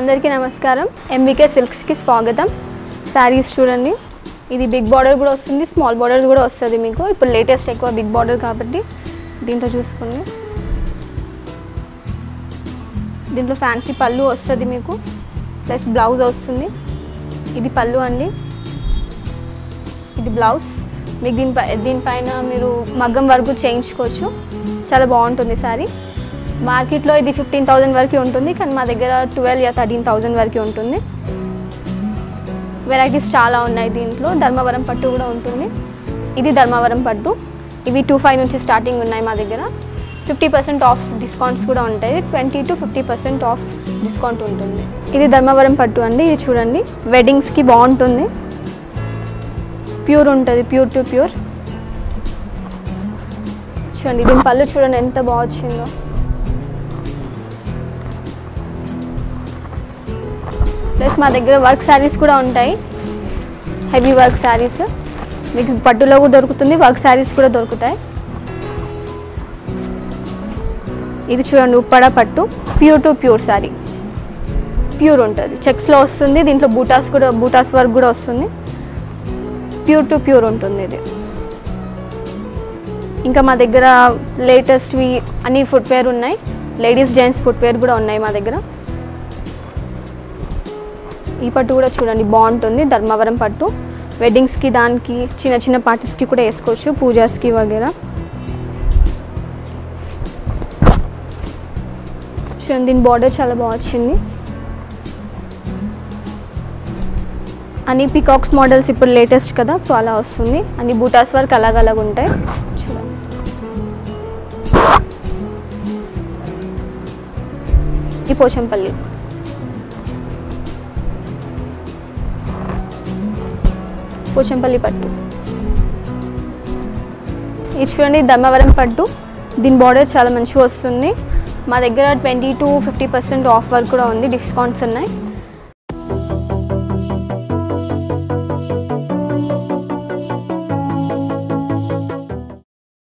అందరికీ నమస్కారం ఎంబీకే సిల్క్స్కి స్వాగతం శారీస్ చూడండి ఇది బిగ్ బార్డర్ కూడా వస్తుంది స్మాల్ బార్డర్ కూడా వస్తుంది మీకు ఇప్పుడు లేటెస్ట్ ఎక్కువ బిగ్ బార్డర్ కాబట్టి దీంట్లో చూసుకోండి దీంట్లో ఫ్యాన్సీ పళ్ళు వస్తుంది మీకు ప్లస్ బ్లౌజ్ వస్తుంది ఇది పళ్ళు అండి ఇది బ్లౌజ్ మీకు దీనిపై దీనిపైన మీరు మగ్గం వరకు చేయించుకోవచ్చు చాలా బాగుంటుంది శారీ మార్కెట్లో ఇది ఫిఫ్టీన్ థౌజండ్ వరకు ఉంటుంది కానీ మా దగ్గర ట్వెల్వ్ యా థర్టీన్ థౌజండ్ వరకు ఉంటుంది వెరైటీస్ చాలా ఉన్నాయి దీంట్లో ధర్మవరం పట్టు కూడా ఉంటుంది ఇది ధర్మవరం పట్టు ఇవి టూ ఫైవ్ నుంచి స్టార్టింగ్ ఉన్నాయి మా దగ్గర ఫిఫ్టీ పర్సెంట్ ఆఫ్ డిస్కౌంట్స్ కూడా ఉంటాయి twenty to fifty percent off discount ఉంటుంది ఇది ధర్మవరం పట్టు అండి ఇది చూడండి వెడ్డింగ్స్కి బాగుంటుంది ప్యూర్ ఉంటుంది ప్యూర్ టు ప్యూర్ చూడండి దీని పళ్ళు చూడండి ఎంత బాగా వచ్చిందో ప్లస్ మా దగ్గర వర్క్ శారీస్ కూడా ఉంటాయి హెవీ వర్క్ శారీస్ మీకు పట్టులో కూడా దొరుకుతుంది వర్క్ శారీస్ కూడా దొరుకుతాయి ఇది చూడండి ఉప్పడ పట్టు pure to pure sari pure ఉంటుంది చెక్స్లో వస్తుంది దీంట్లో బూటాస్ కూడా బూటాస్ వర్క్ కూడా వస్తుంది ప్యూర్ టు ప్యూర్ ఉంటుంది ఇది ఇంకా మా దగ్గర లేటెస్ట్వి అన్ని ఫుట్వేర్ ఉన్నాయి లేడీస్ జెంట్స్ ఫుట్వేర్ కూడా ఉన్నాయి మా దగ్గర ఈ పట్టు కూడా చూడండి బాగుంటుంది ధర్మవరం పట్టు వెడ్డింగ్స్కి దానికి చిన్న చిన్న పార్టీస్కి కూడా వేసుకోవచ్చు పూజాస్కి వగేరా చూడండి దీని బార్డర్ చాలా బాగా వచ్చింది అన్ని పికాక్స్ మోడల్స్ ఇప్పుడు లేటెస్ట్ కదా సో అలా వస్తుంది అన్ని బూటాస్ వర్క్ అలాగ అలాగ ఉంటాయి చూడండి ఈ పోచంపల్లి పోచంపల్లి పట్టు ఇది చూడండి ధర్మవరం పట్టు దీని బార్డర్ చాలా మంచిగా వస్తుంది మా దగ్గర twenty to fifty percent offer కూడా ఉంది డిస్కౌంట్స్ ఉన్నాయి